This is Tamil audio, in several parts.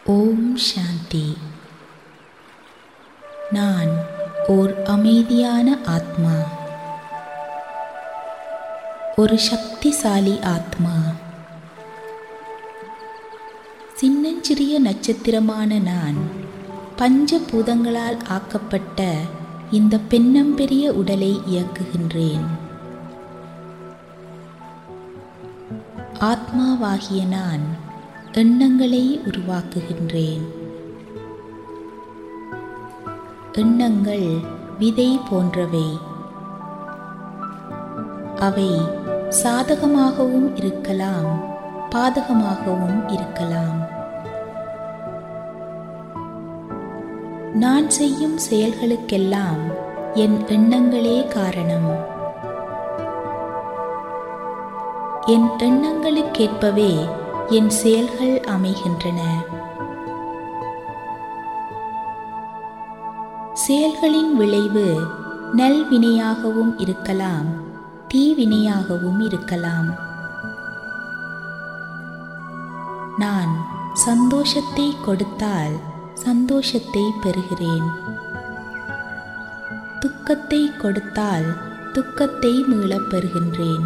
ஓம் சாந்தி நான் ஓர் அமைதியான ஆத்மா ஒரு சக்திசாலி ஆத்மா சின்னஞ்சிறிய நட்சத்திரமான நான் பஞ்சபூதங்களால் ஆக்கப்பட்ட இந்த பெண்ணம்பெரிய உடலை இயக்குகின்றேன் ஆத்மாவாகிய நான் எண்ணங்களை உருவாக்குகின்றேன் எண்ணங்கள் விதை போன்றவை அவை சாதகமாகவும் இருக்கலாம் பாதகமாகவும் இருக்கலாம் நான் செய்யும் செயல்களுக்கெல்லாம் என் எண்ணங்களே காரணம் என் எண்ணங்களுக்கேற்பவே என் செயல்கள் அமைகின்றன செயல்களின் விளைவு நல்வினையாகவும் இருக்கலாம் தீவினையாகவும் இருக்கலாம் நான் சந்தோஷத்தை கொடுத்தால் சந்தோஷத்தை பெறுகிறேன் துக்கத்தை கொடுத்தால் துக்கத்தை மீளப் பெறுகின்றேன்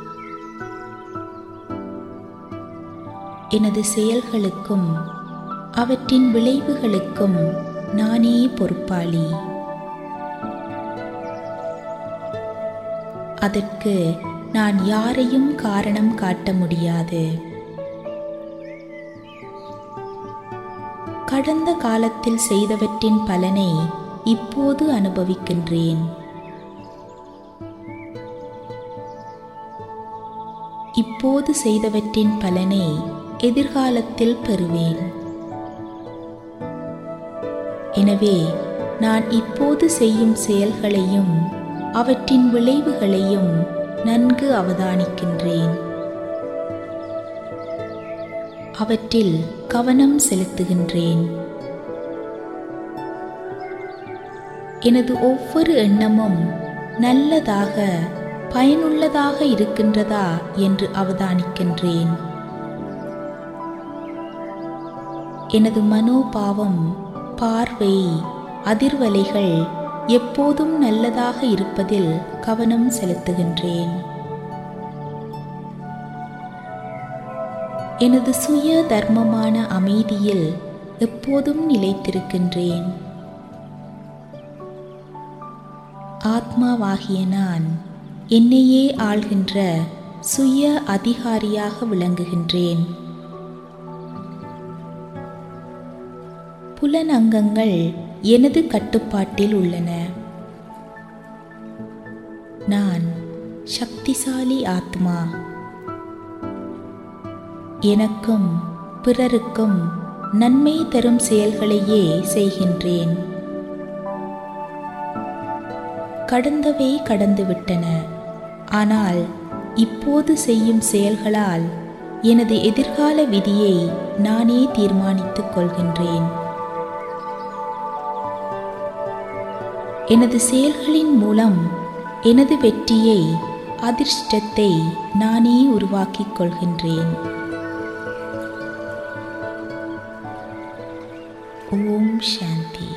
எனது செயல்களுக்கும் அவற்றின் விளைவுகளுக்கும் நானே பொறுப்பாளி அதற்கு நான் யாரையும் காரணம் காட்ட முடியாது கடந்த காலத்தில் செய்தவற்றின் பலனை இப்போது அனுபவிக்கின்றேன் இப்போது செய்தவற்றின் பலனை எதிர்காலத்தில் பெறுவேன் எனவே நான் இப்போது செய்யும் செயல்களையும் அவற்றின் விளைவுகளையும் நன்கு அவதானிக்கின்றேன் அவற்றில் கவனம் செலுத்துகின்றேன் எனது ஒவ்வொரு எண்ணமும் நல்லதாக பயனுள்ளதாக இருக்கின்றதா என்று அவதானிக்கின்றேன் எனது மனோபாவம் பார்வை அதிர்வலைகள் எப்போதும் நல்லதாக இருப்பதில் கவனம் செலுத்துகின்றேன் எனது சுய தர்மமான அமைதியில் எப்போதும் நிலைத்திருக்கின்றேன் ஆத்மாவாகிய நான் என்னையே ஆள்கின்ற சுய அதிகாரியாக விளங்குகின்றேன் புலனங்கங்கள் எனது கட்டுப்பாட்டில் உள்ளன நான் சக்திசாலி ஆத்மா எனக்கும் பிறருக்கும் நன்மை தரும் செயல்களையே செய்கின்றேன் கடந்தவை கடந்துவிட்டன ஆனால் இப்போது செய்யும் செயல்களால் எனது எதிர்கால விதியை நானே தீர்மானித்துக் கொள்கின்றேன் எனது செயல்களின் மூலம் எனது வெற்றியை அதிர்ஷ்டத்தை நானே உருவாக்கிக் கொள்கின்றேன் ஓம் சாந்தி